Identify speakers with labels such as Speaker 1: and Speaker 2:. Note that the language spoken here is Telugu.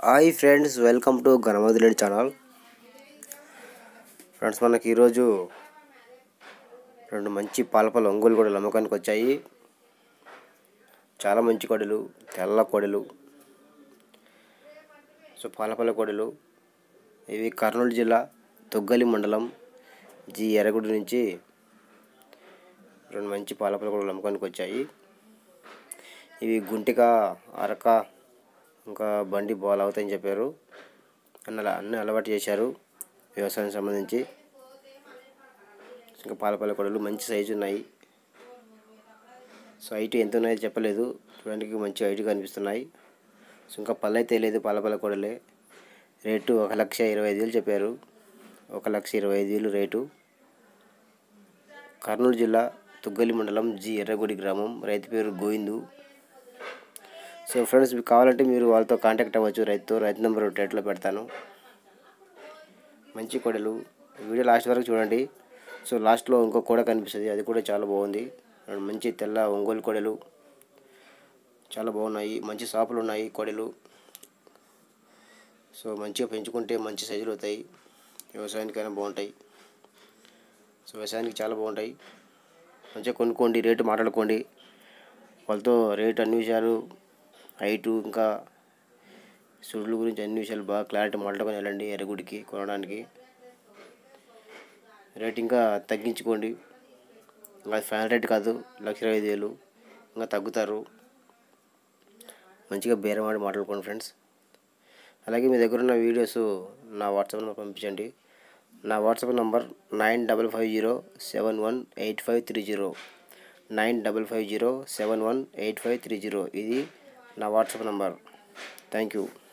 Speaker 1: హాయ్ ఫ్రెండ్స్ వెల్కమ్ టు గణమధులేడి ఛానల్ ఫ్రెండ్స్ మనకి ఈరోజు రెండు మంచి పాలపల ఒంగోలు కూడా అమ్మకానికి వచ్చాయి చాలా మంచి కోడలు తెల్ల కోడలు సో పాలపల్ల కోడలు ఇవి కర్నూలు జిల్లా తొగ్గలి మండలం జి ఎర్రగుడి నుంచి రెండు మంచి పాలపల్ల కోడలు అమ్మకానికి వచ్చాయి ఇవి గుంటిక అరక ఇంకా బండి బాల్ అవుతాయని చెప్పారు అన్న అన్నీ అలవాటు చేశారు వ్యవసాయం సంబంధించి ఇంకా పాలపల్ల కొడలు మంచి సైజు ఉన్నాయి సో హైట్ ఎంత ఉన్నాయో చెప్పలేదు చూడడానికి మంచి హైట్ కనిపిస్తున్నాయి సో ఇంకా పళ్ళు అయితే లేదు పాలపల్ల కొడలే రేటు ఒక లక్ష ఇరవై ఐదు వేలు చెప్పారు ఒక లక్ష ఇరవై ఐదు వేలు రేటు కర్నూలు జిల్లా తుగ్గలి మండలం జి ఎర్రగుడి గ్రామం రైతు పేరు గోవిందు సో ఫ్రెండ్స్ మీకు కావాలంటే మీరు వాళ్ళతో కాంటాక్ట్ అవ్వచ్చు రైతుతో రైతు నెంబర్ టైట్లో పెడతాను మంచి కోడలు వీడియో లాస్ట్ వరకు చూడండి సో లాస్ట్లో ఇంకో కోడ కనిపిస్తుంది అది కూడా చాలా బాగుంది మంచి తెల్ల ఒంగోలు కోడలు చాలా బాగున్నాయి మంచి షాపులు ఉన్నాయి కోడలు సో మంచిగా పెంచుకుంటే మంచి సైజులు అవుతాయి వ్యవసాయానికైనా బాగుంటాయి సో వ్యవసాయానికి చాలా బాగుంటాయి మంచిగా కొనుక్కోండి రేటు మాట్లాడుకోండి వాళ్ళతో రేట్ అన్ని విషయాలు హైటు ఇంకా సుడుల గురించి అన్ని విషయాలు బాగా క్లారిటీ మాట్లాడుకొని వెళ్ళండి ఎర్రగుడికి కొనడానికి రేట్ ఇంకా తగ్గించుకోండి ఇంకా ఫైనల్ రేట్ కాదు లక్ష ఇరవై ఐదు వేలు ఇంకా తగ్గుతారు మంచిగా బేరమాడి మాట్లాడుకోండి ఫ్రెండ్స్ అలాగే మీ దగ్గర ఉన్న వీడియోస్ నా వాట్సాప్ నెంబర్ పంపించండి నా WhatsApp number nine double five zero seven one eight five three zero nine double five zero seven one eight five three zero ఇది నా వాట్సాప్ నంబర్ థ్యాంక్ యూ